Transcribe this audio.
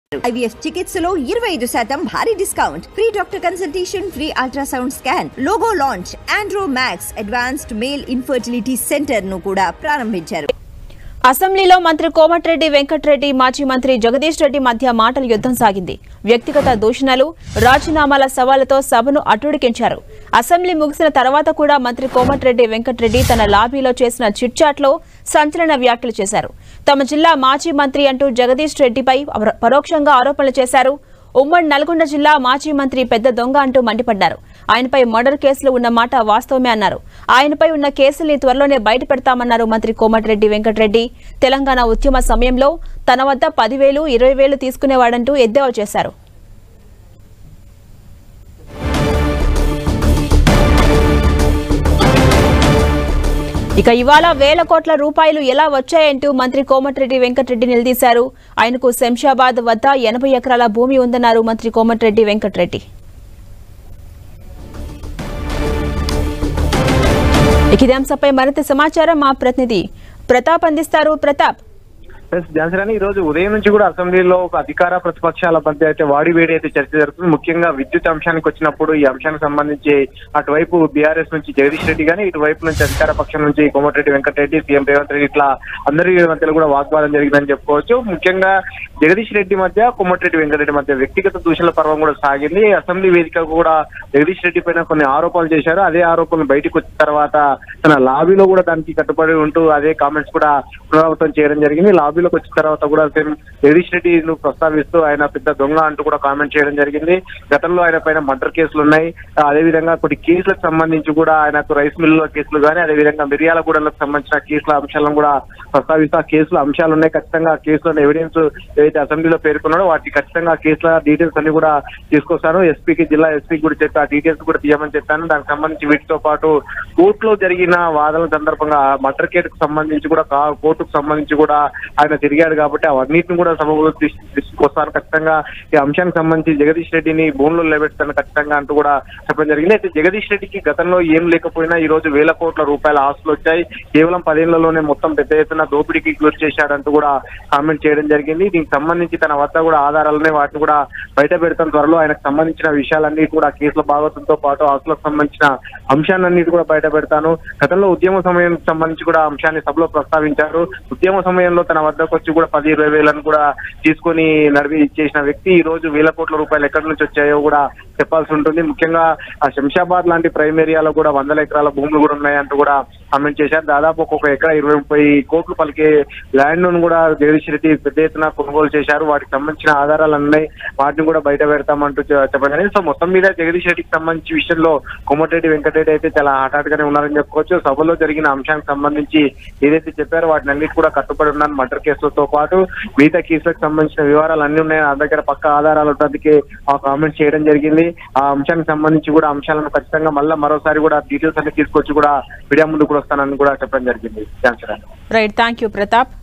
IVF చికిత్సలో ఇరవై ఐదు శాతం భారీ discount free doctor consultation free ultrasound scan logo launch Andromax advanced male infertility centre ను కూడా ప్రారంభించారు అసెంబ్లీలో మంత్రి కోమటిరెడ్డి వెంకటరెడ్డి మాజీ మంత్రి జగదీష్ రెడ్డి మధ్య మాటల యుద్ధం సాగింది వ్యక్తిగత దూషణలు రాజీనామాల సవాళ్లతో సభను అట్టుడికించారు అసెంబ్లీ ముగిసిన తర్వాత కూడా మంత్రి కోమటిరెడ్డి వెంకటరెడ్డి తన లాబీలో చేసిన చిట్చాట్లో సంచలన వ్యాఖ్యలు చేశారు తమ జిల్లా మాజీ మంత్రి అంటూ జగదీష్ రెడ్డిపై అపర- పరోక్షంగా ఆరోపణలు చేశారు ఉమ్మడి నల్గొండ జిల్లా మాజీ మంత్రి పెద్ద దొంగ అంటూ మండిపడ్డారు ఆయనపై మర్డర్ కేసులు ఉన్న మాట వాస్తవమే అన్నారు ఆయనపై ఉన్న కేసుల్ని త్వరలోనే బయట పెడతామన్నారు మంత్రి కోమటిరెడ్డి వెంకటరెడ్డి తెలంగాణ ఉద్యమ సమయంలో తన వద్ద పదివేలు ఇరవై వేలు తీసుకునేవాడంటూ ఎద్దేవా చేశారు ఇక ఇవాళ వేల కోట్ల రూపాయలు ఎలా వచ్చాయంటూ మంత్రి కోమటిరెడ్డి వెంకటరెడ్డి నిలదీశారు ఆయనకు శంషాబాద్ వద్ద ఎనభై ఎకరాల భూమి ఉందన్నారు మంత్రి కోమటిరెడ్డి వెంకటరెడ్డి ఇక ఇదే అంశంపై మరింత సమాచారం మా ప్రతినిధి ప్రతాప్ అందిస్తారు ప్రతాప్ ఎస్ ఝాన్సీ ఈ రోజు ఉదయం నుంచి కూడా అసెంబ్లీలో ఒక అధికార ప్రతిపక్షాల మధ్య అయితే వాడి వేడి అయితే చర్చ జరుగుతుంది ముఖ్యంగా విద్యుత్ అంశానికి వచ్చినప్పుడు ఈ అంశానికి సంబంధించి అటువైపు బీఆర్ఎస్ నుంచి జగదీష్ రెడ్డి గానీ ఇటువైపు నుంచి అధికార పక్షం నుంచి కోమటిరెడ్డి వెంకటరెడ్డి సీఎం రేవంత్ రెడ్డి ఇట్లా అందరి మధ్యలో కూడా వాగ్వాదం జరిగిందని చెప్పుకోవచ్చు ముఖ్యంగా జగదీష్ రెడ్డి మధ్య కోమటిరెడ్డి వెంకటరెడ్డి మధ్య వ్యక్తిగత దూషణల పర్వం కూడా సాగింది అసెంబ్లీ వేదిక కూడా జగదీష్ రెడ్డి పైన కొన్ని ఆరోపణలు చేశారు అదే ఆరోపణలు బయటకు వచ్చిన తర్వాత తన లాబీలో కూడా దానికి కట్టుబడి ఉంటూ అదే కామెంట్స్ కూడా పునరావృతం చేయడం జరిగింది లాబీలోకి వచ్చిన తర్వాత కూడా సేమ్ జగదీష్ రెడ్డి ప్రస్తావిస్తూ ఆయన పెద్ద దొంగ అంటూ కూడా కామెంట్ చేయడం జరిగింది గతంలో ఆయన పైన మర్డర్ కేసులు ఉన్నాయి ఆ, అదేవిధంగా కొన్ని కేసులకు సంబంధించి కూడా ఆయనకు రైస్ మిల్లుల కేసులు కానీ అదేవిధంగా మిర్యాలగూడలకు సంబంధించిన కేసుల అంశాలను కూడా ప్రస్తావిస్తూ ఆ కేసుల అంశాలు ఉన్నాయి ఖచ్చితంగా ఆ కేసులను ఎవిడెన్స్ ఏదైతే అసెంబ్లీలో పేర్కొన్నాడో వాటి ఖచ్చితంగా ఆ కేసుల డీటెయిల్స్ అన్ని కూడా తీసుకొస్తాను ఎస్పీకి జిల్లా ఎస్పీకి కూడా చెప్పి ఆ డీటెయిల్స్ కూడా తీయమని చెప్పాను దానికి సంబంధించి వీటితో పాటు కోర్టులో జరిగిన వాదనల సందర్భంగా మర్డర్ కేసుకు సంబంధించి కూడా కా- కోర్టుకు సంబంధించి కూడా ఆయన తిరిగాడు కాబట్టి అవన్నిటిని కూడా సభలో తీసు- తీసుకొస్తాను ఖచ్చితంగా ఈ అంశానికి సంబంధించి జగదీష్ రెడ్డిని భూమిలో నిలబెడతాను ఖచ్చితంగా అంటూ కూడా చెప్పడం జరిగింది అయితే జగదీష్ రెడ్డికి గతంలో ఏం లేకపోయినా ఈ రోజు వేల కోట్ల రూపాయల ఆస్తులు వచ్చాయి కేవలం పదేళ్లలోనే మొత్తం పెద్ద ఎత్తున దోపిడీకి గురి చేశాడంటూ కూడా కామెంట్ చేయడం జరిగింది దీనికి సంబంధించి తన వద్ద కూడా ఆధారాలనే వాటిని కూడా బయట పెడతాం త్వరలో ఆయనకు సంబంధించిన విషయాలన్నీ కూడా కేసుల భాగవతంతో పాటు ఆస్తులకు సంబంధించిన అంశాలన్నిటి కూడా బయట పెడతాను గతంలో ఉద్యమ సమయానికి సంబంధించి కూడా అంశాన్ని సభలో ప్రస్తావించారు ఉద్యమ సమయంలో తన వద్దకు వచ్చి కూడా పది ఇరవై వేలను కూడా తీసుకొని నడిపి ఇచ్చేసిన వ్యక్తి ఈ రోజు వేల కోట్ల రూపాయలు ఎక్కడి నుంచి వచ్చాయో కూడా చెప్పాల్సి ఉంటుంది ముఖ్యంగా ఆ శంషాబాద్ లాంటి ప్రైమ్ ఏరియాలో కూడా వందల ఎకరాల భూములు కూడా ఉన్నాయంటూ కూడా కామెంట్ చేశారు దాదాపు ఒక్కొక్క ఎకరా ఇరవై ముప్పై కోట్లు పలికే ల్యాండ్ ను కూడా జగదీష్ రెడ్డి పెద్ద ఎత్తున కొనుగోలు చేశారు వాటికి సంబంధించిన ఆధారాలు ఉన్నాయి వాటిని కూడా బయట పెడతామంటూ చె- చెప్పడం జరిగింది. సో మొత్తం మీద జగదీష్ రెడ్డికి సంబంధించి విషయంలో కోమటిరెడ్డి వెంకటరెడ్డి అయితే చాలా హఠాట్ గానే ఉన్నారని చెప్పుకోవచ్చు సభలో జరిగిన అంశానికి సంబంధించి ఏదైతే చెప్పారో వాటిని అన్నిటి కూడా కట్టుబడి ఉన్నాను మర్డర్ కేసులతో పాటు మిగతా కేసులకు సంబంధించిన వివరాలు అన్ని ఉన్నాయి నా దగ్గర పక్క ఆధారాలు ఉన్నందుకే ఆ కామెంట్ చేయడం జరిగింది ఆ అంశానికి సంబంధించి కూడా అంశాలను ఖచ్చితంగా మళ్ళీ మరోసారి కూడా డీటెయిల్స్ అన్ని తీసుకొచ్చి కూడా మీడియా ముందుకు కూడా వస్తానని కూడా చెప్పడం జరిగింది thanks right thank you Pratap